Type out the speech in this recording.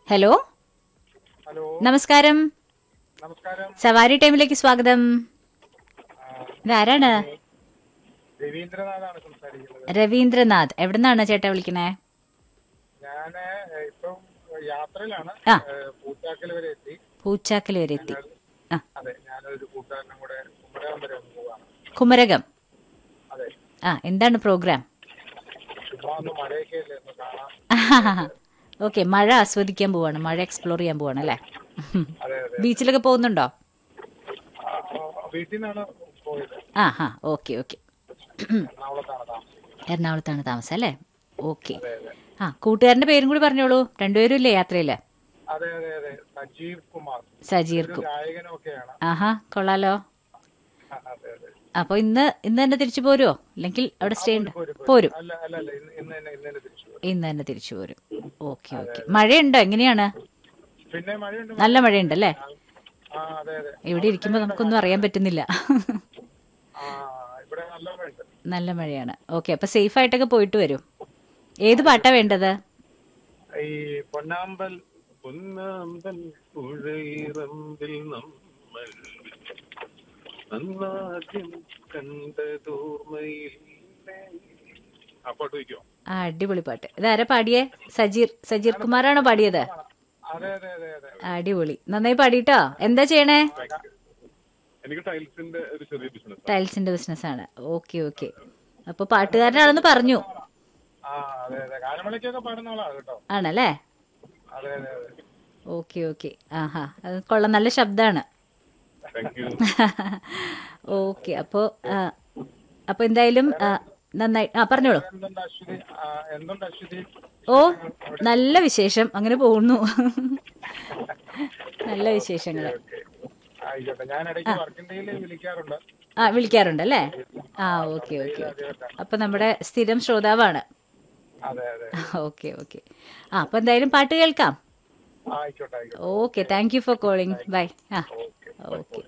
Hello hello നമസ്കാരം നമസ്കാരം സവാരി ടൈമിലേക്ക് സ്വാഗതം ഇതാരാണ് രവീന്ദ്രനാഥാണ് സംസാരിക്കുന്നത് രവീന്ദ്രനാഥ് എവിടുന്നാണ് ചേട്ടാ വിളിക്കണേ ഞാന് ഇപ്പം യാത്രയിലാണ് ആ. ഏഹ്, പൂച്ചാക്കൽ വരെ എത്തി പൂച്ചാക്കൽ വരെ എത്തി ആ അതെ ഞാനൊരു കൂട്ടുകാരനും കൂടെ കുമരകം വരെ ഒന്ന് പോവാണ് കുമരകം അതെ ആ എന്താണ് പ്രോഗ്രാം ചുമ്മാ ഒന്ന് മഴയൊക്കെ അല്ലേ ഒന്ന് കാണാം ഓക്കെ മഴ ആസ്വദിക്കാൻ പോവാണ് മഴ എക്സ്പ്ലോർ ചെയ്യാൻ പോവാണ് അല്ലേ അതെ അതെ ബീച്ചിലൊക്കെ പോകുന്നുണ്ടോ ആ, ആ, വീട്ടിൽ നിന്നാണ് പോയത് ആ ഹാ ഓക്കെ ഓക്കെ എറണാകുളത്താണ് താമസം എറണാകുളത്താണ് താമസം അല്ലേ ഓക്കെ അതെ അതെ ആ കൂട്ടുകാരന്റെ പേരും കൂടി പറഞ്ഞോളൂ രണ്ടുപേരും ഇല്ലേ യാത്രയില് അതെ അതെ അതെ സജീവ് കുമാർ ഒരു സജീർക്കും ഗായകനും ഒക്കെയാണ് ആഹാ കൊള്ളാലോ ആ, അതെ അതെ അപ്പൊ ഇന്ന് ഇന്ന് തന്നെ തിരിച്ചു പോരുമോ അല്ലെങ്കിൽ അവിടെ സ്റ്റേ ഉണ്ട് പോരും, പോരും. പോരും അല്ല അല്ല അല്ല ഇന്ന് ഇന്ന് തന്നെ ഇന്ന് തന്നെ തിരിച്ചു പോയി ഇന്ന് തന്നെ തിരിച്ചു പോരും ഓക്കെ ഓക്കെ മഴയുണ്ടോ എങ്ങനെയാണ് പിന്നെ മഴയുണ്ട് നല്ല മഴയുണ്ട് അല്ലേ ആ അതെ അതെ ഇവിടെ ഇരിക്കുമ്പോൾ നമുക്കൊന്നും അറിയാൻ പറ്റുന്നില്ല ആ ഇവിടെ നല്ല മഴയുണ്ട് നല്ല മഴയാണ് ഓക്കെ അപ്പൊ സേഫ് ആയിട്ടൊക്കെ പോയിട്ട് വരും ഏത് പാട്ടാ വേണ്ടത് ഈ പൊന്നാമ്പൽ പൊന്നാമ്പൽ പുഴയിറമ്പിൽ നമ്മൾ അന്നാദ്യം കണ്ടതോർമ്മയില്ലേ ആ പാട്ട് വയ്ക്കോ ആ അടിപൊളി പാട്ട് ഇതാരാ പാടിയേ സജീർ സജീർ കുമാറാണോ പാടിയത് അതെ അതെ അതെ അതെ അടിപൊളി നന്നായി പാടിട്ടോ എന്താ ചെയ്യണേ എനിക്ക് ടൈൽസിന്റെ ഒരു ചെറിയ ബിസിനസ് ടൈൽസിന്റെ ബിസിനസ് ആണ് ഓക്കെ ഓക്കെ അപ്പൊ പാട്ടുകാരനാണെന്ന് പറഞ്ഞു ആ അതെ അതെ ഗാനമേളയ്ക്കൊക്കെ പാടുന്ന ആളാണ് കേട്ടോ ആണല്ലേ അതെ അതെ അതെ ഓക്കെ ഓക്കെ ആഹാ അത് കൊള്ളാം നല്ല ശബ്ദമാണ് താങ്ക് യു ഓക്കെ അപ്പോ ആ, അപ്പൊ എന്തായാലും ആ, നന്നായി ആ പറഞ്ഞോളൂ എന്തുണ്ട് അശ്വതി ആ, എന്തുണ്ട് അശ്വതി ഓ നല്ല വിശേഷം അങ്ങനെ പോകുന്നു നല്ല വിശേഷങ്ങൾ ഓക്കെ ആയിക്കോട്ടെ ഞാൻ ഇടയ്ക്ക് വർക്കിംഗ് ഡേയിൽ വിളിക്കാറുണ്ട് ആ വിളിക്കാറുണ്ട് അല്ലേ ആ ഓക്കെ ഓക്കെ അപ്പൊ നമ്മുടെ സ്ഥിരം ശ്രോതാവാണ് അതെ അതെ ഓക്കെ ഓക്കെ ആ അപ്പൊ എന്തായാലും പാട്ട് കേൾക്കാം ആയിക്കോട്ടെ ആയിക്കോട്ടെ okay thank you for calling bye ആ ഓക്കെ